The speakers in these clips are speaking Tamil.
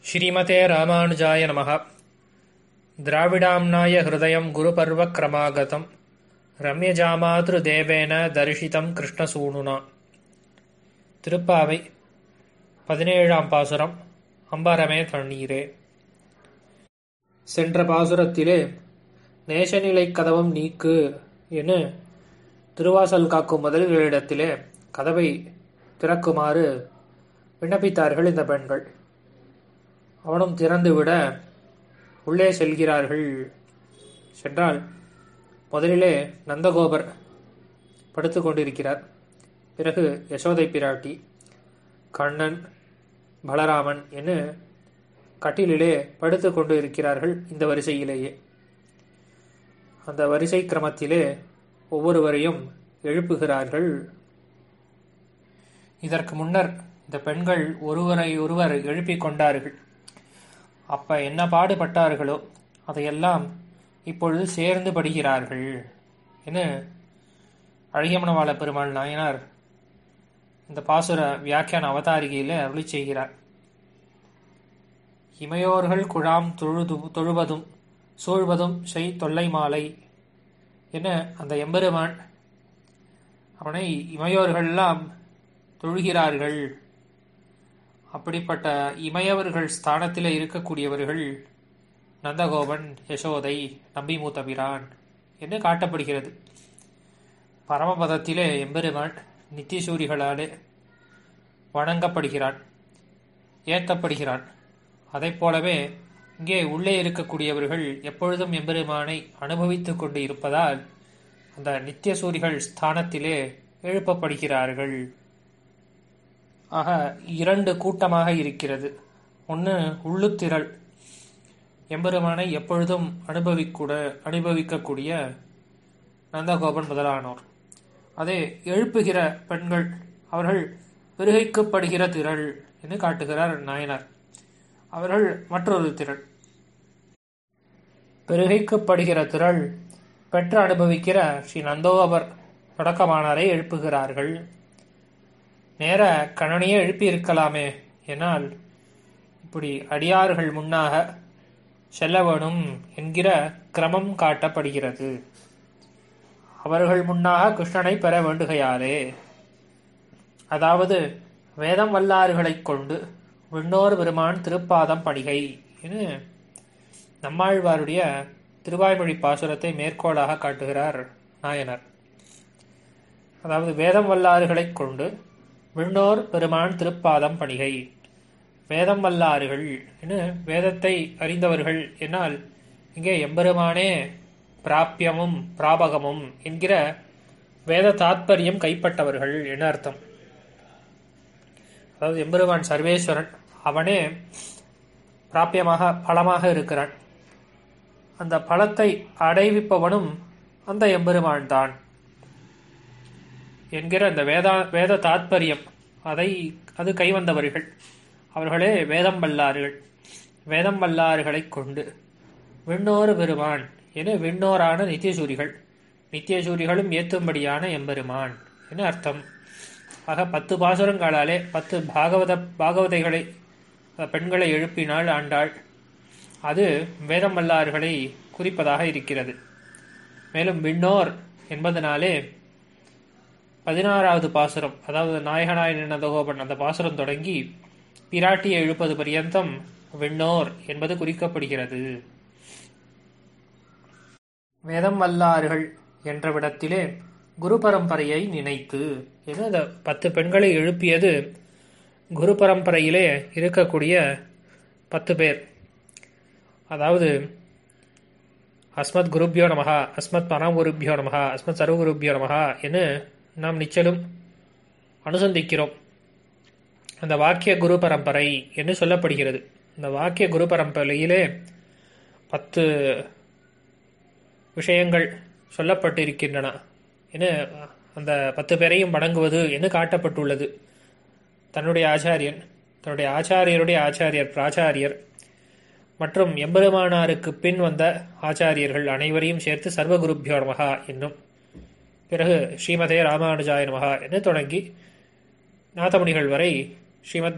श्रीमते रामानुजाय नमः द्राविडाम्नाय हृदयं गुरुपर्वक्रमागतं ரம்யஜாமாத்ருதேவேன தரிசிதம் கிருஷ்ணசூனுனா திருப்பாவை பதினேழாம் பாசுரம் அம்பாரமே தண்ணீரே சென்ற பாசுரத்திலே நேசநிலை கதவம் நீக்கு என திருவாசல் காக்கும் முதல்களிடத்திலே கதவை திறக்குமாறு விண்ணப்பித்தார்கள் இந்த பெண்கள் அவனும் திறந்துவிட உள்ளே செல்கிறார்கள் சென்றால் முதலிலே நந்தகோபர் படுத்து கொண்டிருக்கிறார் பிறகு யசோதை பிராட்டி கண்ணன் பலராமன் என கட்டிலிலே படுத்து கொண்டு இருக்கிறார்கள் இந்த வரிசையிலேயே அந்த வரிசை கிரமத்திலே ஒவ்வொருவரையும் எழுப்புகிறார்கள் இதற்கு முன்னர் இந்த பெண்கள் ஒருவரை ஒருவர் எழுப்பிக் கொண்டார்கள் அப்ப என்ன பாடுபட்டார்களோ அதையெல்லாம் இப்பொழுது சேர்ந்து படுகிறார்கள் என அழகியமனவாள பெருமாள் நாயனார் இந்த பாசுர வியாக்கியான அவதாரிகையில் அருளி செய்கிறார் இமையோர்கள் குழாம் தொழுது தொழுவதும் சூழ்வதும் செய் தொல்லை மாலை என அந்த எம்பெருமான் அவனை இமையோர்கள்லாம் தொழுகிறார்கள் அப்படிப்பட்ட இமையவர்கள் ஸ்தானத்தில் இருக்கக்கூடியவர்கள் நந்தகோபன் யசோதை நம்பி மூத்தபிரான் என்று காட்டப்படுகிறது பரமபதத்திலே எம்பெருமான் நித்திசூரிகளாலே வணங்கப்படுகிறான் ஏற்றப்படுகிறான் அதை போலவே இங்கே உள்ளே இருக்கக்கூடியவர்கள் எப்பொழுதும் எம்பெருமானை அனுபவித்துக் கொண்டு இருப்பதால் அந்த நித்தியசூரிகள் ஸ்தானத்திலே எழுப்பப்படுகிறார்கள் ஆக இரண்டு கூட்டமாக இருக்கிறது ஒன்று உள்ளுத்திரள் எம்பெருமானை எப்பொழுதும் அனுபவிக்கூட அனுபவிக்கக்கூடிய நந்தகோபன் முதலானோர் அதே எழுப்புகிற பெண்கள் அவர்கள் பெருகைக்கப்படுகிற திரள் என்று காட்டுகிறார் நாயனார் அவர்கள் மற்றொரு திரள் பெருகைக்கப்படுகிற திரள் பெற்று அனுபவிக்கிற ஸ்ரீ நந்தோபர் தொடக்கமானாரை எழுப்புகிறார்கள் நேர கணனியே எழுப்பி இருக்கலாமே என்னால் இப்படி அடியார்கள் முன்னாக செல்ல வேணும் என்கிற கிரமம் காட்டப்படுகிறது அவர்கள் முன்னாக கிருஷ்ணனை பெற வேண்டுகையாலே அதாவது வேதம் வல்லாறுகளைக் கொண்டு விண்ணோர் பெருமான் திருப்பாதம் பணிகை என நம்மாழ்வாருடைய திருவாய்மொழி பாசுரத்தை மேற்கோளாக காட்டுகிறார் நாயனர் அதாவது வேதம் வல்லாறுகளைக் கொண்டு விண்ணோர் பெருமான் திருப்பாதம் பணிகை வேதம் வல்லாறுகள் என வேதத்தை அறிந்தவர்கள் என்னால் இங்கே எம்பெருமானே பிராப்பியமும் பிராபகமும் என்கிற வேத தாத்பரியம் கைப்பட்டவர்கள் என அர்த்தம் அதாவது எம்பெருமான் சர்வேஸ்வரன் அவனே பிராப்பியமாக பலமாக இருக்கிறான் அந்த பலத்தை அடைவிப்பவனும் அந்த எம்பெருமான் தான் என்கிற அந்த வேதா வேத தாத்பரியம் அதை அது கைவந்தவர்கள் அவர்களே வேதம் வல்லார்கள் வேதம் வல்லாறுகளைக் கொண்டு விண்ணோர் பெருமான் என விண்ணோரான நித்தியசூரிகள் நித்தியசூரிகளும் ஏத்தும்படியான எம்பெருமான் என அர்த்தம் ஆக பத்து பாசுரங்களாலே பத்து பாகவத பாகவதைகளை பெண்களை எழுப்பினாள் ஆண்டாள் அது வேதம் வல்லாறுகளை குறிப்பதாக இருக்கிறது மேலும் விண்ணோர் என்பதனாலே பதினாறாவது பாசுரம் அதாவது நாயகனாய் நந்தகோபன் அந்த பாசுரம் தொடங்கி பிராட்டியை எழுப்பது பரியந்தம் விண்ணோர் என்பது குறிக்கப்படுகிறது வேதம் வல்லாறுகள் என்ற விடத்திலே குரு பரம்பரையை நினைத்து என அந்த பத்து பெண்களை எழுப்பியது குரு பரம்பரையிலே இருக்கக்கூடிய பத்து பேர் அதாவது அஸ்மத் குருபியோ நமகா அஸ்மத் பரமகுருபியோ நமகா அஸ்மத் சர்வகுருபியோ நமகா என நாம் நிச்சலும் அனுசந்திக்கிறோம் அந்த வாக்கிய குரு பரம்பரை என்று சொல்லப்படுகிறது இந்த வாக்கிய குரு பரம்பரையிலே பத்து விஷயங்கள் சொல்லப்பட்டிருக்கின்றன என அந்த பத்து பேரையும் வணங்குவது என்று காட்டப்பட்டுள்ளது தன்னுடைய ஆச்சாரியன் தன்னுடைய ஆச்சாரியருடைய ஆச்சாரியர் பிராச்சாரியர் மற்றும் எம்பெருமானாருக்கு பின் வந்த ஆச்சாரியர்கள் அனைவரையும் சேர்த்து சர்வகுருபியோ நமகா என்னும் பிறகு ஸ்ரீமதே ராமானுஜாய நமகா என்று தொடங்கி நாதமுனிகள் வரை ஸ்ரீமத்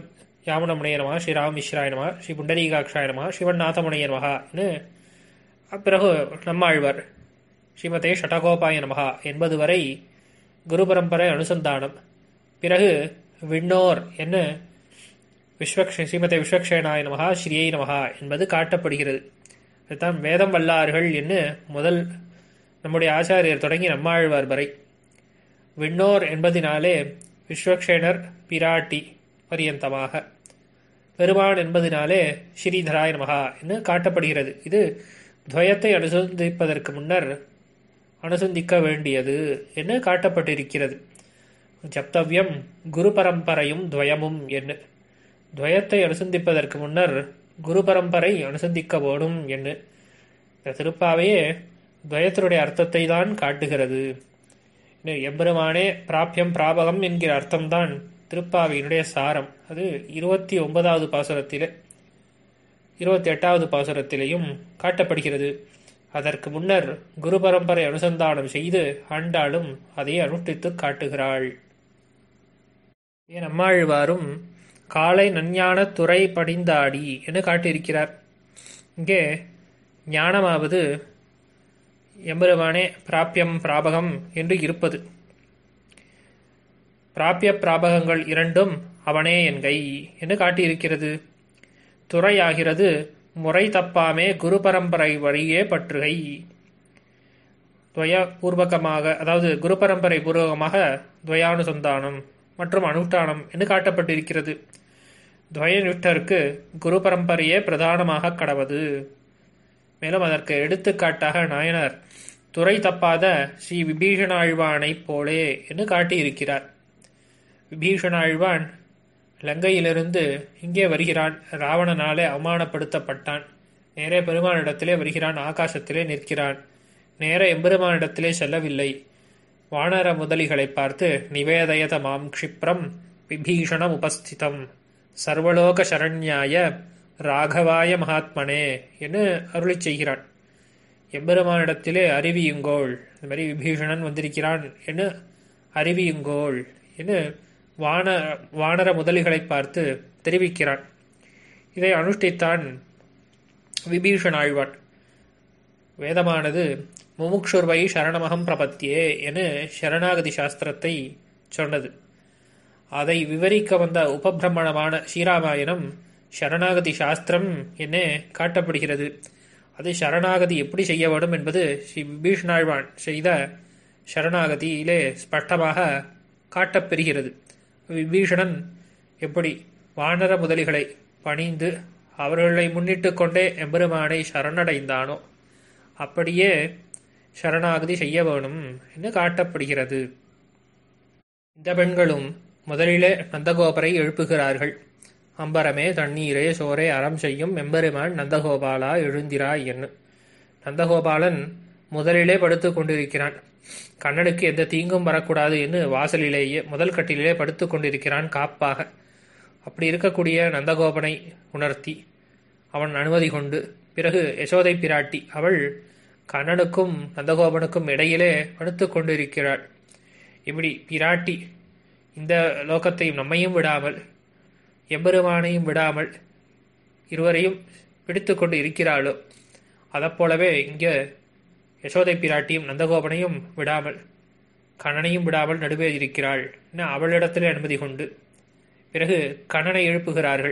யாமுனமுனைய நம ஸ்ரீ ராமமிஸ்ராய நம ஸ்ரீ புண்டரீகாட்சாய நம சிவநாதமுனைய நமகான்னு பிறகு நம்மாழ்வார் ஸ்ரீமதே ஷடகோபாய நமகா என்பது வரை குரு பரம்பரை அனுசந்தானம் பிறகு விண்ணோர் என்ன விஸ்வக்ஷ ஸ்ரீமதே விஸ்வக்ஷேனாய நமகா ஸ்ரீயை நமகா என்பது காட்டப்படுகிறது இதுதான் வேதம் வல்லார்கள் என்று முதல் நம்முடைய ஆச்சாரியர் தொடங்கி நம்மாழ்வார் வரை விண்ணோர் என்பதினாலே விஸ்வக்ஷேனர் பிராட்டி பரியந்தமாக பெருமான் என்பதினாலே ஸ்ரீதராய நமகா என்று காட்டப்படுகிறது இது துவயத்தை அனுசந்திப்பதற்கு முன்னர் அனுசந்திக்க வேண்டியது என்று காட்டப்பட்டிருக்கிறது ஜப்தவ்யம் குரு பரம்பரையும் துவயமும் என்று துவயத்தை அனுசந்திப்பதற்கு முன்னர் குரு பரம்பரை அனுசந்திக்க வேணும் என்று இந்த திருப்பாவையே துவயத்தினுடைய அர்த்தத்தை தான் காட்டுகிறது எம்பெருமானே பிராபியம் பிராபகம் என்கிற அர்த்தம்தான் திருப்பாவையினுடைய சாரம் அது இருபத்தி ஒன்பதாவது பாசுரத்திலே இருபத்தி எட்டாவது பாசுரத்திலேயும் காட்டப்படுகிறது அதற்கு முன்னர் குரு பரம்பரை அனுசந்தானம் செய்து ஆண்டாளும் அதை அனுஷ்டித்து காட்டுகிறாள் ஏன் அம்மாழ்வாரும் காலை நஞ்ஞான துறை படிந்தாடி என காட்டியிருக்கிறார் இங்கே ஞானமாவது எம்பெருமானே பிராபியம் பிராபகம் என்று இருப்பது பிராபிய பிராபகங்கள் இரண்டும் அவனே என் கை என்று காட்டியிருக்கிறது துறையாகிறது முறை தப்பாமே குரு பரம்பரை வழியே பற்றுகை துவய பூர்வகமாக அதாவது குரு பரம்பரை பூர்வகமாக துவயானுசந்தானம் மற்றும் அனுஷ்டானம் என்று காட்டப்பட்டிருக்கிறது துவயனிஷ்டருக்கு குரு பரம்பரையே பிரதானமாக கடவது மேலும் அதற்கு எடுத்துக்காட்டாக நாயனர் துறை தப்பாத ஸ்ரீ விபீஷணாழ்வானைப் போலே என்று காட்டியிருக்கிறார் விபீஷணாழ்வான் லங்கையிலிருந்து இங்கே வருகிறான் ராவணனாலே அவமானப்படுத்தப்பட்டான் நேரே பெருமானிடத்திலே வருகிறான் ஆகாசத்திலே நிற்கிறான் நேர எம்பெருமானிடத்திலே செல்லவில்லை வானர முதலிகளை பார்த்து நிவேதயத மாம் க்ஷிப்ரம் விபீஷணம் உபஸ்திதம் சர்வலோக சரண்யாய ராகவாய மகாத்மனே என்று அருளி செய்கிறான் எம்பெருமானிடத்திலே அறிவியுங்கோள் இந்த மாதிரி விபீஷணன் வந்திருக்கிறான் என்று அறிவியுங்கோள் என்று வான வானர முதலிகளை பார்த்து தெரிவிக்கிறான் இதை அனுஷ்டித்தான் விபீஷணாழ்வான் வேதமானது முமுக்ஷுர்வை சரணமகம் பிரபத்தியே என சரணாகதி சாஸ்திரத்தை சொன்னது அதை விவரிக்க வந்த உபபிரமணமான ஸ்ரீராமாயணம் சரணாகதி சாஸ்திரம் என காட்டப்படுகிறது அது சரணாகதி எப்படி செய்ய வேண்டும் என்பது ஸ்ரீ விபீஷணாழ்வான் செய்த சரணாகதியிலே ஸ்பஷ்டமாக காட்டப்பெறுகிறது விபீஷணன் எப்படி வானர முதலிகளை பணிந்து அவர்களை முன்னிட்டு கொண்டே எம்பெருமானை சரணடைந்தானோ அப்படியே சரணாகதி செய்ய வேணும் என்று காட்டப்படுகிறது இந்த பெண்களும் முதலிலே நந்தகோபரை எழுப்புகிறார்கள் அம்பரமே தண்ணீரே சோரே அறம் செய்யும் எம்பெருமான் நந்தகோபாலா எழுந்திராய் என்று நந்தகோபாலன் முதலிலே படுத்து கொண்டிருக்கிறான் கண்ணனுக்கு எந்த தீங்கும் வரக்கூடாது என்று வாசலிலேயே முதல் கட்டிலே படுத்து கொண்டிருக்கிறான் காப்பாக அப்படி இருக்கக்கூடிய நந்தகோபனை உணர்த்தி அவன் அனுமதி கொண்டு பிறகு யசோதை பிராட்டி அவள் கண்ணனுக்கும் நந்தகோபனுக்கும் இடையிலே படுத்து கொண்டிருக்கிறாள் இப்படி பிராட்டி இந்த லோகத்தையும் நம்மையும் விடாமல் எம்பெருமானையும் விடாமல் இருவரையும் பிடித்து கொண்டு இருக்கிறாளோ அதைப்போலவே இங்கே யசோதை பிராட்டியும் நந்தகோபனையும் விடாமல் கண்ணனையும் விடாமல் நடுவே இருக்கிறாள் என அவளிடத்திலே அனுமதி கொண்டு பிறகு கண்ணனை எழுப்புகிறார்கள்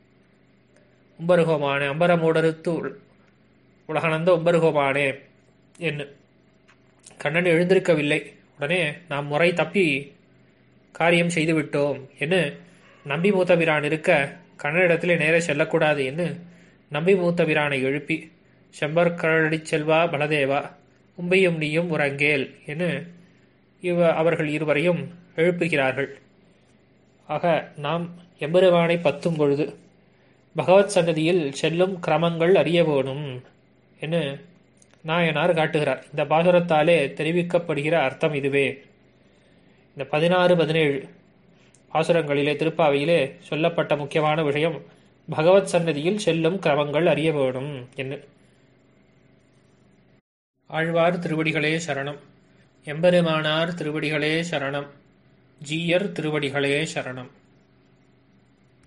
உம்பருகோமானே அம்பரமூடறுத்து உலகநந்த உம்பருகோமானே என்று கண்ணன் எழுந்திருக்கவில்லை உடனே நாம் முறை தப்பி காரியம் செய்துவிட்டோம் என்று நம்பி மூத்த பிரான் இருக்க கண்ணனிடத்திலே நேரே செல்லக்கூடாது என்று நம்பி மூத்த பிரானை எழுப்பி செம்பற்கரடி செல்வா பலதேவா உம்பையும் நீயும் உறங்கேல் என்று இவ அவர்கள் இருவரையும் எழுப்புகிறார்கள் ஆக நாம் எம்பெருமானை பத்தும் பொழுது பகவத் சன்னதியில் செல்லும் கிரமங்கள் அறிய வேணும் என்று நாயனார் காட்டுகிறார் இந்த பாசுரத்தாலே தெரிவிக்கப்படுகிற அர்த்தம் இதுவே இந்த பதினாறு பதினேழு பாசுரங்களிலே திருப்பாவையிலே சொல்லப்பட்ட முக்கியமான விஷயம் பகவத் சன்னதியில் செல்லும் கிரமங்கள் அறிய வேணும் என்று ஆழ்வார் திருவடிகளே சரணம் எம்பெருமானார் திருவடிகளே சரணம் ஜீயர் திருவடிகளே சரணம்